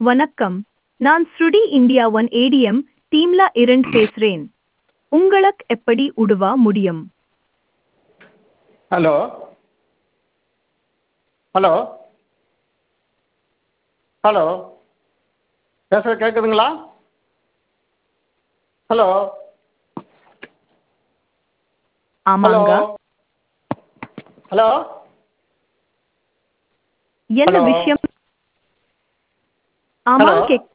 வணக்கம் நான் ஸ்ருடி இந்தியா ஒன் ஏடிஎம் டீம்ல இருந்து பேசுறேன் உங்களுக்கு எப்படி உதவ முடியும் ஹலோ ஹலோ ஹலோ பேசுகிறது கேட்குதுங்களா ஹலோ ஹலோ ஆமாங்க ஹலோ என்ன ஹலோ விஷயம் ஆமாம் ஹலோ கேக்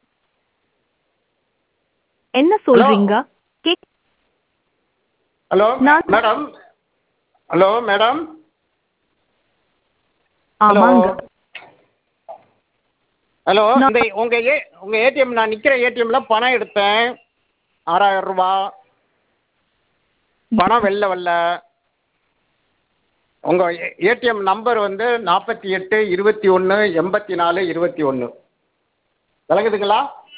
என்ன ஹலோ சொல்றீங்க கேக் ஹலோ நான் மேடம் ஹலோ மேடம் ஹலோ ஆமாங்க ஹலோ நான் இந்த உங்கள் ஏ உங்கள் ஏடிஎம் நான் நிற்கிற ஏடிஎம்மில் பணம் எடுத்தேன் ஆறாயிரம் ரூபா பணம் வெளில வரல உங்கள் ஏடிஎம் நம்பர் வந்து நாற்பத்தி எட்டு இருபத்தி ஒன்று எண்பத்தி நாலு இருபத்தி ஒன்று விளங்குதுங்களா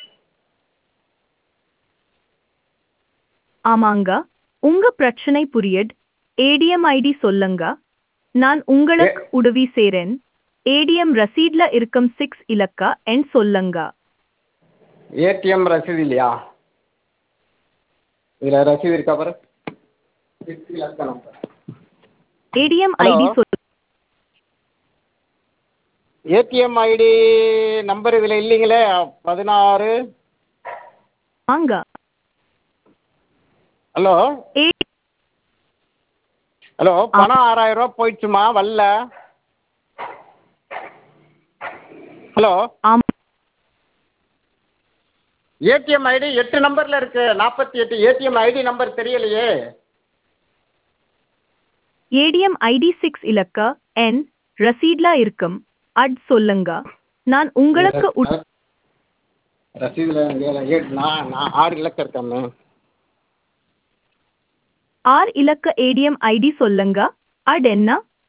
ஆமாங்க உங்க பிரச்சனை புரியுது ஏடிஎம் ஐடி சொல்லுங்க நான் ஏ உங்களுக்கு உதவி செய்றேன் ஏடிஎம் ரசீட்ல இருக்கும் சிக்ஸ் இலக்க எண் சொல்லுங்க ஏடிஎம் ரசீது இல்லையா இதில் ரசீது இருக்கா பாரு சிக்ஸ் இலக்க நம்பர் ஏடிஎம் ஹலோ ஐடி சொல் ஏடிஎம் ஐடி நம்பர் இதில் இல்லைங்களே பதினாறு வாங்க ஹலோ ஏ ஹலோ ஆ பணம் ஆறாயிரம் ரூபா போயிடுச்சுமா வரல ஹலோ ஆம் ஏடிஎம் ஐடி எட்டு நம்பரில் இருக்கு நாற்பத்தி எட்டு ஏடிஎம் ஐடி நம்பர் தெரியலையே ஏடிஎம் ஐடி சிக்ஸ் இலக்க எண் ரசீட்ல இருக்கும் அட் சொல்லுங்க நான் உங்களுக்கு உத- ரசீதில் நான் நான் ஆறு இலக்கம் இருக்கேன் ஆறு இலக்க ஏடிஎம் ஐடி சொல்லுங்க அட் என்ன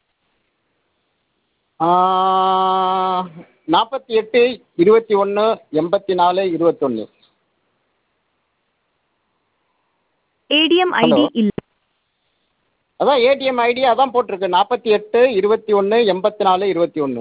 நாற்பத்தி எட்டு இருபத்தி ஒன்று எண்பத்தி நாலு இருபத்தொன்று ஏடிஎம் ஹலோ ஐடி இல்ல அதான் ஏடிஎம் ஐடி அதான் போட்டிருக்கு நாற்பத்தி எட்டு இருபத்தி ஒன்று எண்பத்தி நாலு இருபத்தி ஒன்று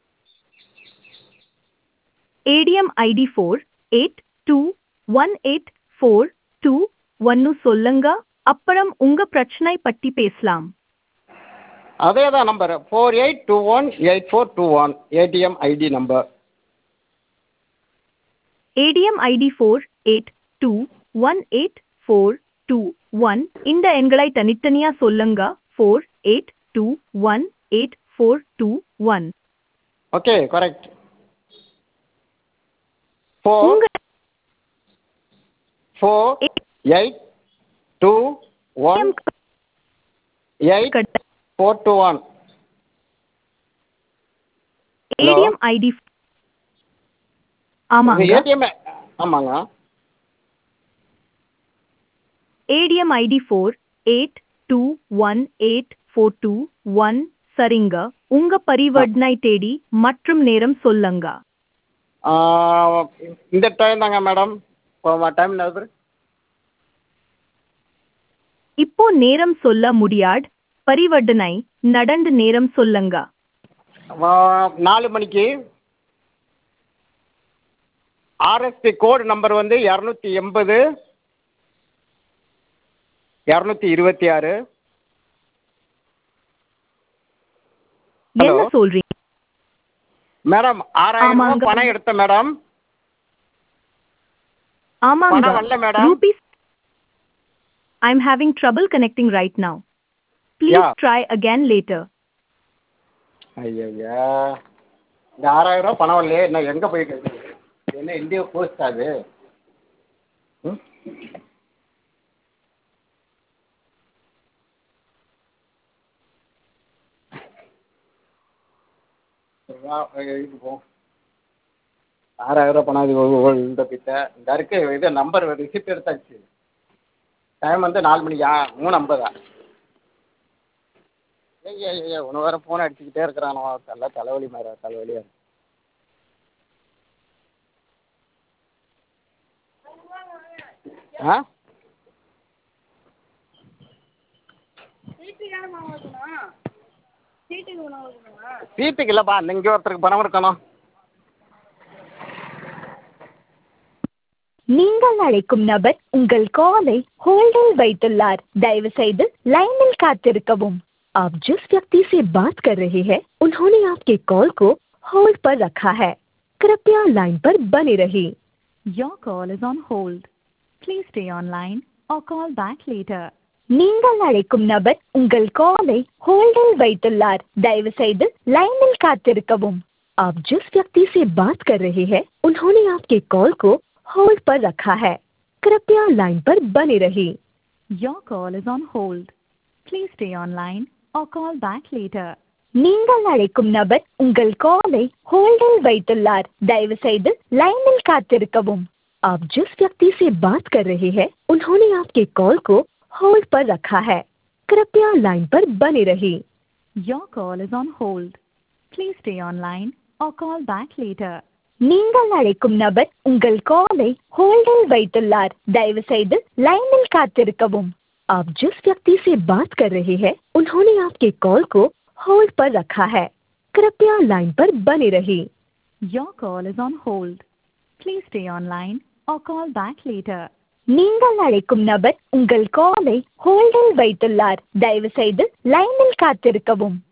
ATM ID four eight two one eight four two ஒன்னு சொல்லுங்க அப்புறம் உங்க பிரச்சனை பத்தி பேசலாம் அதே தான் number four eight two one eight four two one ATM ID number ATM ID four eight two one eight four two one இந்த எண்களை தனித்தனியா சொல்லுங்க four eight two one eight four two one okay correct four உங்க four eight two one ATM eight கட்ட four two one hello ATM ID இது ஆமாங்க ATM ஆமாங்க ATM ID four eight two one eight four two one சரிங்க உங்க ஆ பரிவர்த்தனை தேதி மற்றும் நேரம் சொல்லுங்க ஆ, இந்த டைம் தாங்க மேடம் இப்போ டைம் என்னது இப்போ நேரம் சொல்ல முடியாது பரிவர்த்தனை நடந்து நேரம் சொல்லுங்க ஆ, நாலு மணிக்கு ஆர்எஸ்பி கோடு நம்பர் வந்து இரநூத்தி எண்பது இரநூத்தி இருபத்தி ஆறு ஹலோ என்ன சொல்றீங்க மேடம் ஆறாயிரம் ரூபாய் ஆமாங்க பணம் எடுத்தேன் மேடம் ஆமாங்க பணம் வரல madam rupees I'm having trouble connecting right now. Please யா try again later. ஐயா இந்த ஆறாயிரம் ரூபாய் பணம் வரலையே என்ன எங்கே போயிட்டு இருக்குது என்ன இந்தியா போஸ்ட் அது ம் வா, இது போ ஆறாயிரம் ரூபாய் பணம் இது இந்த கிட்ட இந்த இருக்கு இது நம்பர் ரிசிப்ட் எடுத்தாச்சு டைம் வந்து நாலு மணிக்கா மூணு ஐம்பதா ஐயா ஐயா உன வேறு ஃபோன் அடிச்சுக்கிட்டே இருக்கிறானோ எல்லாம் தலைவலி மாதிரி தலைவலியாக இருக்கு ஆ சீட்டுக்கு இல்லைப்பா அந்த இங்கே ஒருத்தருக்கு பணம் இருக்கணும் நீங்கள் அழைக்கும் நபர் உங்கள் காலை ஹோல்டில் வைத்துள்ளார் தயவு செய்து லைனில் காத்திருக்கவும் आप जिस व्यक्ति से बात कर रहे हैं उन्होंने आपके कॉल को होल्ड पर रखा है कृपया लाइन पर बने रहिए Your call is on hold. Please stay online or call back later. நீங்கள் அழைக்கும் நபர் உங்கள் காலை ஹோல்டில் வைத்துள்ளார் தயவு செய்து லைனில் காத்திருக்கவும் आप जिस व्यक्ति से बात कर रहे हैं उन्होंने आपके कॉल को होल्ड पर रखा है कृपया लाइन पर बने रहिए Your call is on hold. Please stay online or call back later. நீங்கள் அழைக்கும் நபர் உங்கள் காலை ஹோல்டில் வைத்துள்ளார் தயவு செய்து லைனில் காத்திருக்கவும் आप जिस व्यक्ति से बात कर रहे हैं उन्होंने आपके कॉल को होल्ड पर रखा है कृपया लाइन पर बने रहिए Your call is on hold. Please stay online or call back later. நீங்கள் அழைக்கும் நபர் உங்கள் காலை ஹோல்டில் வைத்துள்ளார் தயவு செய்து லைனில் காத்திருக்கவும் आप जिस व्यक्ति से बात कर रहे हैं उन्होंने आपके कॉल को होल्ड पर रखा है कृपया लाइन पर बने रहिए Your call is on hold. Please stay online or call back later. நீங்கள் அழைக்கும் நபர் உங்கள் காலை ஹோல்டில் வைத்துள்ளார் தயவு செய்து லைனில் காத்திருக்கவும்